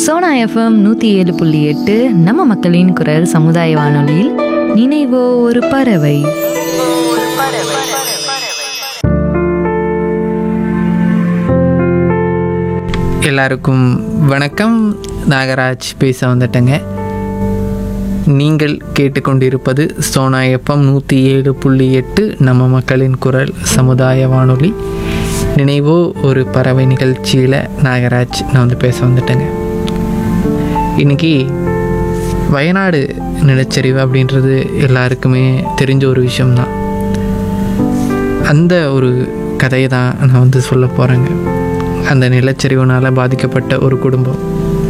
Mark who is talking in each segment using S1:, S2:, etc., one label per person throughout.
S1: Sona FM நூற்றி ஏழு புள்ளி எட்டு நம்ம மக்களின் குரல் சமுதாய வானொலியில் நினைவோ ஒரு பறவை
S2: எல்லாருக்கும் வணக்கம் நாகராஜ் பேச வந்துட்டேங்க நீங்கள் கேட்டுக்கொண்டிருப்பது சோனா எஃப்எம் நூற்றி ஏழு புள்ளி எட்டு நம்ம மக்களின் குரல் சமுதாய வானொலி நினைவோ ஒரு பறவை நிகழ்ச்சியில் நாகராஜ் நான் வந்து பேச வந்துட்டேங்க இன்னைக்கு வயநாடு நிலச்சரிவு அப்படின்றது எல்லாருக்குமே தெரிஞ்ச ஒரு விஷயம்தான் அந்த ஒரு கதையை தான் நான் வந்து சொல்ல போகிறேங்க அந்த நிலச்சரிவுனால் பாதிக்கப்பட்ட ஒரு குடும்பம்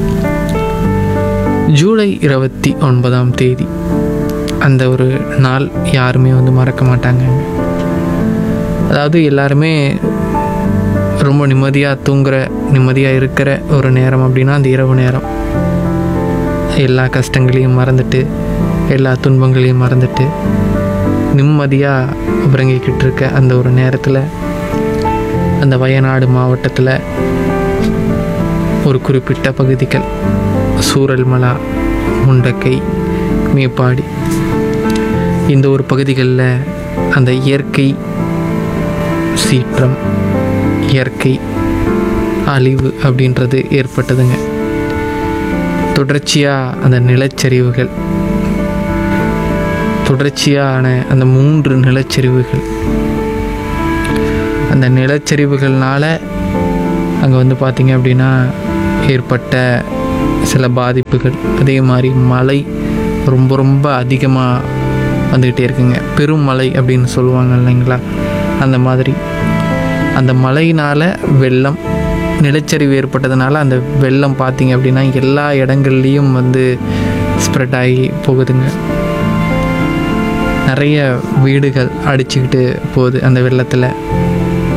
S2: ஜூலை இருபத்தி ஒன்பதாம் தேதி அந்த ஒரு நாள் யாருமே வந்து மறக்க மாட்டாங்க அதாவது எல்லாருமே ரொம்ப நிம்மதியாக தூங்குற நிம்மதியாக இருக்கிற ஒரு நேரம் அப்படின்னா அந்த இரவு நேரம் எல்லா கஷ்டங்களையும் மறந்துட்டு எல்லா துன்பங்களையும் மறந்துட்டு நிம்மதியாக உறங்கிக்கிட்டு இருக்க அந்த ஒரு நேரத்தில் அந்த வயநாடு மாவட்டத்தில் ஒரு குறிப்பிட்ட பகுதிகள் சூரல்மலா முண்டக்கை மேப்பாடி இந்த ஒரு பகுதிகளில் அந்த இயற்கை சீற்றம் இயற்கை அழிவு அப்படின்றது ஏற்பட்டதுங்க தொடர்ச்சியாக அந்த நிலச்சரிவுகள் தொடர்ச்சியான அந்த மூன்று நிலச்சரிவுகள் அந்த நிலச்சரிவுகள்னால அங்கே வந்து பார்த்திங்க அப்படின்னா ஏற்பட்ட சில பாதிப்புகள் அதே மாதிரி மழை ரொம்ப ரொம்ப அதிகமாக வந்துக்கிட்டே இருக்குங்க பெருமழை அப்படின்னு சொல்லுவாங்க இல்லைங்களா அந்த மாதிரி அந்த மழையினால் வெள்ளம் நிலச்சரிவு ஏற்பட்டதுனால அந்த வெள்ளம் பார்த்திங்க அப்படின்னா எல்லா இடங்கள்லேயும் வந்து ஸ்ப்ரெட் ஆகி போகுதுங்க நிறைய வீடுகள் அடிச்சுக்கிட்டு போகுது அந்த வெள்ளத்தில்